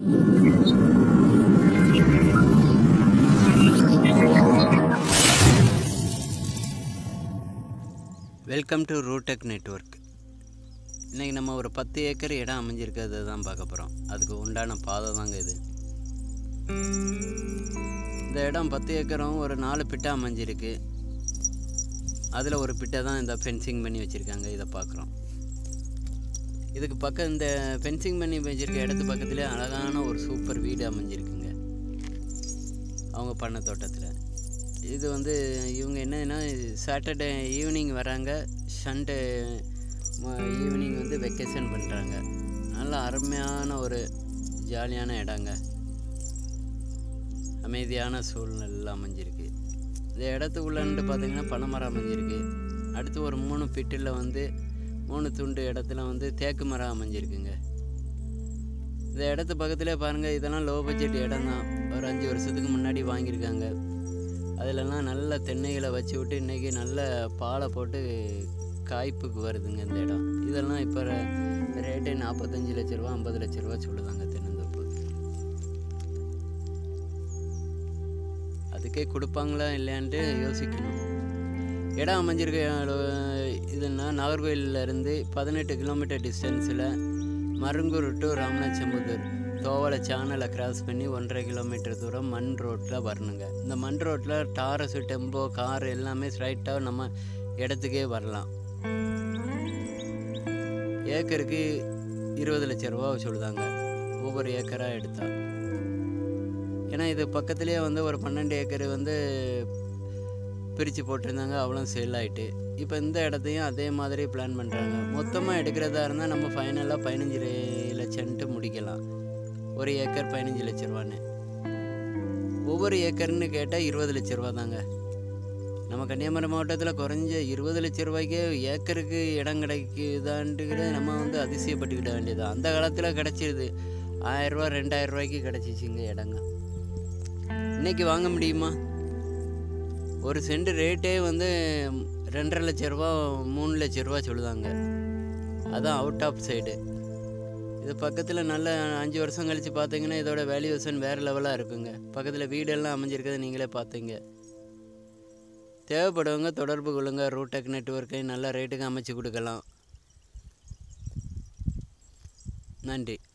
welcome to ரூடெக் network இன்றைக்கி நம்ம ஒரு பத்து ஏக்கர் இடம் அமைஞ்சிருக்கிறத தான் பார்க்க போகிறோம் அதுக்கு உண்டான பாதை தாங்க இது இந்த இடம் பத்து ஏக்கரும் ஒரு நாலு பிட்டை அமைஞ்சிருக்கு அதில் ஒரு பிட்டை தான் இந்த ஃபென்சிங் பண்ணி வச்சுருக்காங்க இதை பார்க்குறோம் இதுக்கு பக்கம் இந்த ஃபென்சிங் பண்ணி வச்சுருக்க இடத்து பக்கத்துலேயே அழகான ஒரு சூப்பர் வீடு அமைஞ்சிருக்குங்க அவங்க பண்ண தோட்டத்தில் இது வந்து இவங்க என்னன்னா சாட்டர்டே ஈவினிங் வராங்க சண்டே ஈவினிங் வந்து வெக்கேஷன் பண்ணுறாங்க நல்ல அருமையான ஒரு ஜாலியான இடங்க அமைதியான சூழ்நிலை அமைஞ்சிருக்கு இந்த இடத்துக்குள்ளன்ட்டு பார்த்தீங்கன்னா பனைமரம் அமைஞ்சிருக்கு அடுத்து ஒரு மூணு பிட்டில் வந்து மூணு துண்டு இடத்துல வந்து தேக்கு மரம் அமைஞ்சிருக்குங்க இந்த இடத்து பக்கத்துலேயே பாருங்கள் இதெல்லாம் லோ பட்ஜெட் இடம் தான் ஒரு அஞ்சு வருஷத்துக்கு முன்னாடி வாங்கியிருக்காங்க அதிலெல்லாம் நல்ல தென்னைகளை வச்சு விட்டு இன்றைக்கி நல்ல பாலை போட்டு காய்ப்புக்கு வருதுங்க இந்த இடம் இதெல்லாம் இப்போ ரேட்டே நாற்பத்தஞ்சு லட்ச ரூபா ஐம்பது லட்ச ரூபா சொல்லுதாங்க தென்னந்தோப்பு அதுக்கே கொடுப்பாங்களா இல்லையான்ட்டு யோசிக்கணும் இடம் அமைஞ்சிருக்க அளவு- இதுன்னா நாகர்கோயிலேருந்து பதினெட்டு கிலோமீட்டர் டிஸ்டன்ஸில் மருங்கூர் டு ராமநாச்சம்புதூர் தோவலை சேனலை கிராஸ் பண்ணி ஒன்றரை கிலோமீட்டர் தூரம் மண் ரோட்டில் வரணுங்க இந்த மண் ரோட்டில் டாரஸு டெம்போ கார் எல்லாமே ஸ்ட்ரைட்டாக நம்ம இடத்துக்கே வரலாம் ஏக்கருக்கு இருபது லட்ச ரூபா சொல்லுதாங்க ஒவ்வொரு ஏக்கராக எடுத்தா ஏன்னா இது பக்கத்துலேயே வந்து ஒரு பன்னெண்டு ஏக்கர் வந்து பிரித்து போட்டிருந்தாங்க அவ்வளோ சேல் ஆகிட்டு இப்போ இந்த இடத்தையும் அதே மாதிரி பிளான் பண்ணுறாங்க மொத்தமாக எடுக்கிறதா இருந்தால் நம்ம ஃபைனலாக பதினஞ்சு லட்சம்ன்ட்டு முடிக்கலாம் ஒரு ஏக்கர் பதினஞ்சு லட்ச ரூபான்னு ஒவ்வொரு ஏக்கர்னு கேட்டால் இருபது லட்ச ரூபா தாங்க நம்ம கன்னியாகுமரி மாவட்டத்தில் குறைஞ்ச இருபது லட்ச ரூபாய்க்கே ஏக்கருக்கு இடம் கிடைக்குதான்ட்டுக்கிற நம்ம வந்து அதிசயப்பட்டுக்கிட வேண்டியது அந்த காலத்தில் கிடச்சிருது ஆயிரரூவா ரெண்டாயிரம் ரூபாய்க்கு கிடச்சிச்சிங்க இடங்க இன்னைக்கு வாங்க முடியுமா ஒரு சென்ட் ரேட்டே வந்து ரெண்டரை லட்ச ரூபா மூணு லட்ச ரூபா சொல்லுதாங்க அதான் அவுட் ஆஃப் சைடு இது பக்கத்தில் நல்ல அஞ்சு வருஷம் கழித்து பார்த்தீங்கன்னா இதோட வேல்யூஷன் வேறு லெவலாக இருக்குங்க பக்கத்தில் வீடெல்லாம் அமைஞ்சிருக்கிறத நீங்களே பார்த்தீங்க தேவைப்படுவங்க தொடர்பு கொள்ளுங்க ரூடெக் நெட்ஒர்க்கை நல்ல ரேட்டுக்கு அமைச்சு கொடுக்கலாம் நன்றி